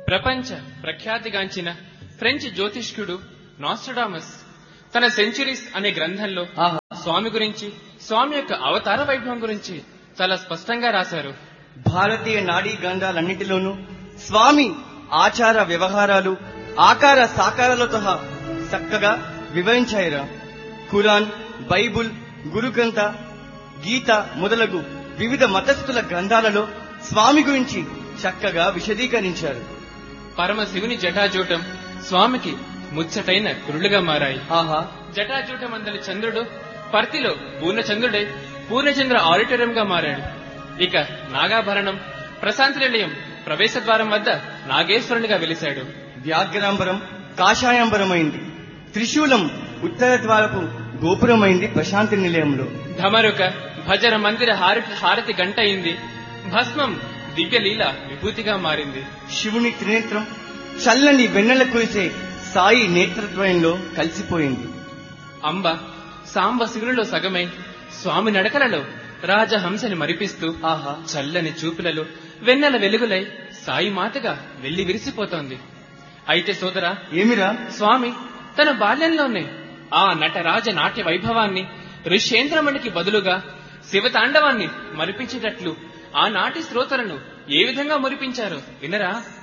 ప్రపంచ ప్రఖ్యాతిగాంచిన ఫ్రెంచ్ జ్యోతిష్కుడు నాస్ట్రడామస్ తన సెంచురీస్ అనే గ్రంథంలో ఆహా స్వామి గురించి స్వామి యొక్క అవతార వైభవం గురించి చాలా స్పష్టంగా రాశారు భారతీయ నాడీ గ్రంథాలన్నింటిలోనూ స్వామి ఆచార వ్యవహారాలు ఆకార సాకారాలతో చక్కగా వివరించాయిరా ఖురాన్ బైబుల్ గురు గ్రంథ గీత మొదలగు వివిధ మతస్థుల గ్రంథాలలో స్వామి గురించి చక్కగా విశదీకరించారు పరమశివుని జటాజూటం స్వామికి ముచ్చటైన కురులుగా మారాయి ఆహా జటాజూటం అందలి చంద్రుడు పర్తిలో పూర్ణచంద్రుడై పూర్ణచంద్ర ఆడిటోరియంగా మారాడు ఇక నాగాభరణం ప్రశాంతి నిలయం ప్రవేశద్వారం వద్ద నాగేశ్వరునిగా వెలిశాడు వ్యాఘ్రాంబరం కాషాయాంబరమైంది త్రిశూలం ఉత్తర ద్వారపు గోపురమైంది ప్రశాంతి నిలయంలో ధమరుక భజన మందిర హారతి హారతి గంట అయింది భస్మం దివ్యలీల విభూతిగా మారింది శివుని త్రినేత్రం చల్లని వెన్నెల కురిసే సాయి నేత్రద్వయంలో కలిసిపోయింది అంబ సాంబ శివునిలో సగమై స్వామి నడకలలో రాజహంసని మరిపిస్తూ ఆహా చల్లని చూపులలో వెన్నెల వెలుగులై సాయి మాతగా వెళ్లి విరిసిపోతోంది అయితే సోదరా ఏమిరా స్వామి తన బాల్యంలోనే ఆ నటరాజ నాట్య వైభవాన్ని ఋష్యేంద్రమణికి బదులుగా శివతాండవాన్ని మరిపించేటట్లు ఆ నాటి శ్రోతలను ఏ విధంగా మురిపించారో వినరా